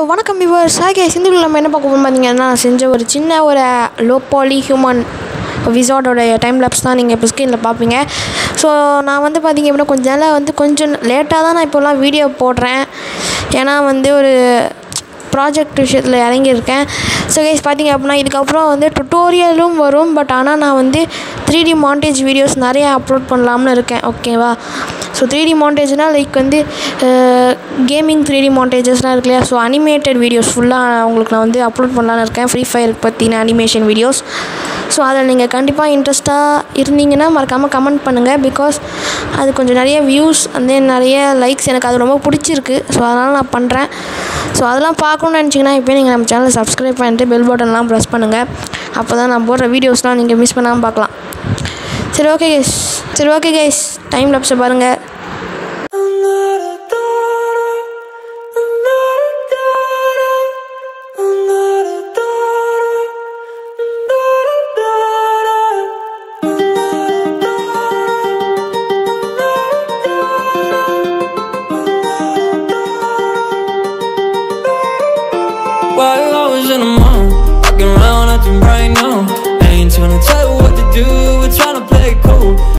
வணக்கம் விவர்ஸ் ஆகே சிந்துவில் நம்ம என்ன பார்க்க போகிறோம் பார்த்தீங்கன்னா நான் செஞ்ச ஒரு சின்ன ஒரு லோ பாலி ஹியூமன் விசார்டோட டைம் லேப்ஸ் தான் நீங்கள் இப்போ ஸ்க்ரீனில் பார்ப்பீங்க ஸோ நான் வந்து பார்த்தீங்க அப்படின்னா கொஞ்ச நாளாக வந்து கொஞ்சம் லேட்டாக தான் நான் இப்போலாம் வீடியோ போடுறேன் ஏன்னா வந்து ஒரு ப்ராஜெக்ட் விஷயத்தில் இறங்கியிருக்கேன் ஸோ கைஸ் பார்த்தீங்க அப்படின்னா இதுக்கப்புறம் வந்து டுட்டோரியலும் வரும் பட் ஆனால் நான் வந்து த்ரீ டி மாண்டேஜ் வீடியோஸ் நிறைய அப்லோட் பண்ணலாம்னு இருக்கேன் ஓகேவா ஸோ த்ரீ டி மாண்டேஜ்னால் லைக் வந்து கேமிங் த்ரீ டி மாண்டேஜஸ்லாம் இருக்கு இல்லையா ஸோ அனிமேட்டட் வீடியோஸ் ஃபுல்லாக உங்களுக்கு நான் வந்து அப்லோட் பண்ணலான்னு இருக்கேன் ஃப்ரீ ஃபயர் பற்றின அனிமேஷன் வீடியோஸ் ஸோ அதில் நீங்கள் கண்டிப்பாக இன்ட்ரெஸ்ட்டாக இருந்தீங்கன்னா மறக்காமல் கமெண்ட் பண்ணுங்கள் பிகாஸ் அது கொஞ்சம் நிறைய வியூஸ் அந்த நிறைய லைக்ஸ் எனக்கு அது ரொம்ப பிடிச்சிருக்கு ஸோ அதனால் நான் பண்ணுறேன் ஸோ அதெல்லாம் பார்க்கணுன்னு நினச்சிங்கன்னா இப்போ நீங்கள் நம்ம சேனலை சப்ஸ்கிரைப் பண்ணிட்டு பெல் பட்டன்லாம் ப்ரெஸ் பண்ணுங்கள் அப்போ தான் நான் போடுற வீடியோஸ்லாம் நீங்கள் மிஸ் பண்ணாமல் பார்க்கலாம் சரி ஓகே கைஸ் சரி ஓகே கைஸ் டைம் லாப்ஸை பாருங்கள் While I was in the mall, walking around acting right now. I ain't tryna tell you what to do, we're tryna play it cool.